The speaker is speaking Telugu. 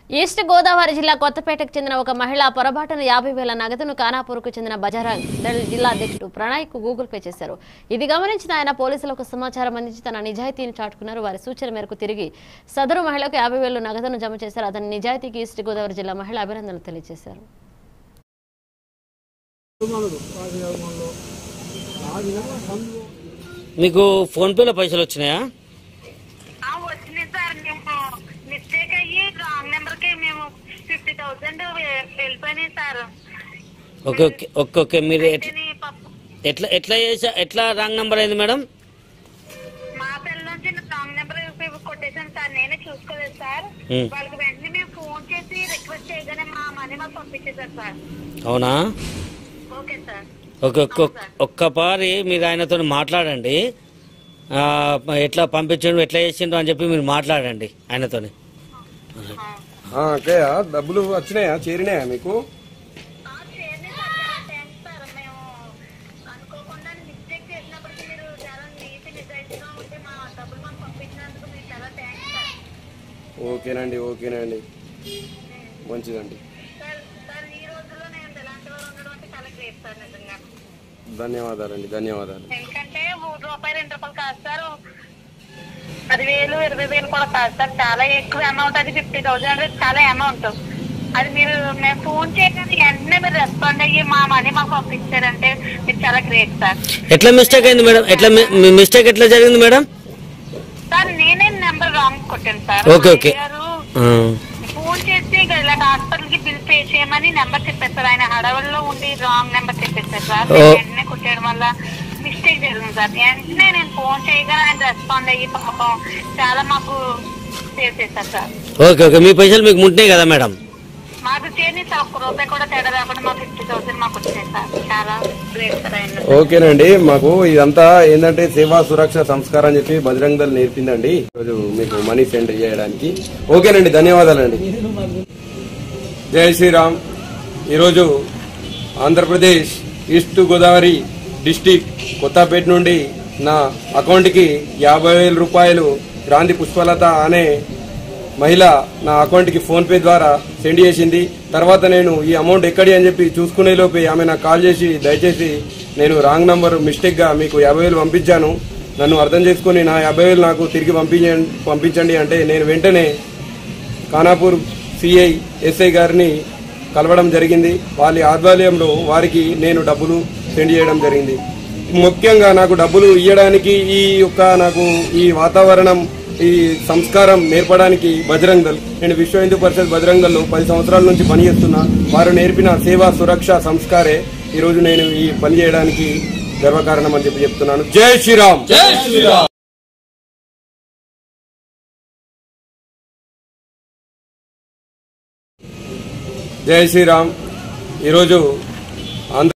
ఈస్ట్ గోదావరి జిల్లా కొత్తపేటకు చెందిన ఒక మహిళ పొరపాటున యాభై వేల నగదును కానాపూర్కు చెందిన బజరంగ్ దళ్ జిల్లా అధ్యక్షుడు ప్రణయ్ కు గూగుల్ పే చేశారు ఇది గమనించిన ఆయన పోలీసులకు సమాచారం అందించి తన నిజాయితీని చాటుకున్నారు వారి సూచన మేరకు తిరిగి సదరు మహిళకు యాభై వేలు నగదును జమ చేశారు అతని నిజాయితీకి ఈస్ట్ గోదావరి జిల్లా మహిళ అభినందనలు తెలియజేశారు మీకు ఫోన్ పేలో పైసలు వచ్చినాయా ఆ, వచ్చినాయి సార్ మేము మిస్టేక్ అయ్యి రాంగ్ నెంబర్ కి మేము ఫిఫ్టీ థౌసండ్ వెళ్ళిపోయినాయి sir okay okay okay okay మీరు ఎట్లా దీని పప్పు ఎట్లా ఎట్లా చేసా ఎట్లా రాంగ్ నెంబర్ అయింది మేడం మా సెల్ నుంచి రాంగ్ నెంబర్ కొట్టేసాను సార్ నేనే చూసుకోలేదు సార్ Hmm. వాళ్ళకి వెంటనే మేము ఫోన్ చేసి రిక్వెస్ట్ చేయగానే మా మనీ మాకు పంపించేశారు సార్ అవునా ఓకే సార్ ఓకే ఒక్క ఒక్కపారి మీరు ఆయనతో మాట్లాడండి ఆ, ఎట్లా పంపించండు ఎట్లా చేసిండు అని చెప్పి మీరు మాట్లాడండి ఆయనతోని ఆ, అక్కయ్య డబ్బులు వచ్చినాయా చేరినాయా మీకు ఆ, చేయండి సార్ చాలా థ్యాంక్స్ సార్ మేము అనుకోకుండా మిస్టేక్ చేసినప్పటికీ మీరు చాలా నీతి నిజాయితీగా ఉంటే మా డబ్బులు మాకు పంపించినందుకు మీకు చాలా థ్యాంక్స్ సార్ ఓకేనండి ఓకేనండి మంచిదండి సార్ సార్ ఈ రోజుల్లో నేను ఎలాంటి వారు ఉండడం అంటే చాలా గ్రేట్ సార్ నిజంగా ధన్యవాదాలండి ధన్యవాదాలు ఎందుకంటే మూడు రూపాయలు రెండు రూపాయలు కాదు సార్ పదివేలు ఇరవై వేలు కూడా కాదు సార్ చాలా ఎక్కువ అమౌంట్ అది ఫిఫ్టీ థౌసండ్ అంటే చాలా అమౌంట్ అది మీరు మేము ఫోన్ చేయగానే వెంటనే మీరు రెస్పాండ్ అయ్యి మా మనీ మాకు పంపించారంటే మీరు చాలా గ్రేట్ సార్ ఎట్లా మిస్టేక్ అయింది మేడం ఎట్లా మీ మిస్టేక్ ఎట్లా జరిగింది మేడం సార్ నేనే నెంబర్ రాంగ్ కొట్టాను సార్ ఓకే, ఓకే. మా గారు ఆ, ఫోన్ చేసి ఇక ఇలా హాస్పిటల్ కి బిల్ పే చేయమని నెంబర్ చెప్పేస్తారు ఆయన హడవల్లో ఉండి రాంగ్ నెంబర్ చెప్పేస్తారు సార్ ఓ. వెంటనే కొట్టేయడం వల్ల మిస్టేక్ జరిగింది సార్ వెంటనే నేను ఫోన్ చేయగా ఆయన రెస్పాండ్ అయ్యి పాపం చాలా మాకు సేవ్ చేశారు సార్ ఓకే ఓకే మీ పైసలు మీకు ముట్టినాయి కదా మేడం మాకు చేయని సార్ ఒక్క రూపాయి కూడా తేడా రాకుండా మాకు ఫిఫ్టీ థౌసండ్ మాకు వచ్చాయి సార్ చాలా గ్రేట్ సార్ ఆయన ఓకేనండి మాకు ఇదంతా ఏంటంటే సేవా సురక్ష సంస్కారం అని చెప్పి బజరంగ్ దళ్ నేర్పిందండి ఈరోజు మీకు మనీ సెండ్ చేయడానికి ఓకేనండి ధన్యవాదాలండి జై శ్రీరామ్ ఈరోజు ఆంధ్రప్రదేశ్ ఈస్ట్ గోదావరి డిస్టిక్ కొత్తపేట నుండి నా అకౌంట్కి యాభై వేల రూపాయలు క్రాంతి పుష్పలత అనే మహిళ నా అకౌంట్కి ఫోన్ పే ద్వారా సెండ్ చేసింది తర్వాత నేను ఈ అమౌంట్ ఎక్కడి అని చెప్పి చూసుకునే లోపే ఆమె నాకు కాల్ చేసి దయచేసి నేను రాంగ్ నంబర్ మిస్టేక్గా మీకు యాభై వేలు పంపించాను నన్ను అర్థం చేసుకుని నా యాభై వేలు నాకు తిరిగి పంపించండి పంపించండి అంటే నేను వెంటనే ఖానాపూర్ సిఐ ఎస్ఐ గారిని కలవడం జరిగింది వాళ్ళ ఆధ్వర్యంలో వారికి నేను డబ్బులు సెండ్ చేయడం జరిగింది ముఖ్యంగా నాకు డబ్బులు ఇవ్వడానికి ఈ యొక్క నాకు ఈ వాతావరణం ఈ సంస్కారం నేర్పడానికి బజరంగ్ దళ్ నేను విశ్వ హిందూ పరిషత్ బజరంగ్ దళ్లో పది సంవత్సరాల నుంచి పనిచేస్తున్నా వారు నేర్పిన సేవా సురక్ష సంస్కారే ఈ రోజు నేను ఈ పని చేయడానికి గర్వకారణం అని చెప్పి చెప్తున్నాను జై శ్రీరామ్ జై శ్రీరామ్ ఈరోజు ఆంధ్ర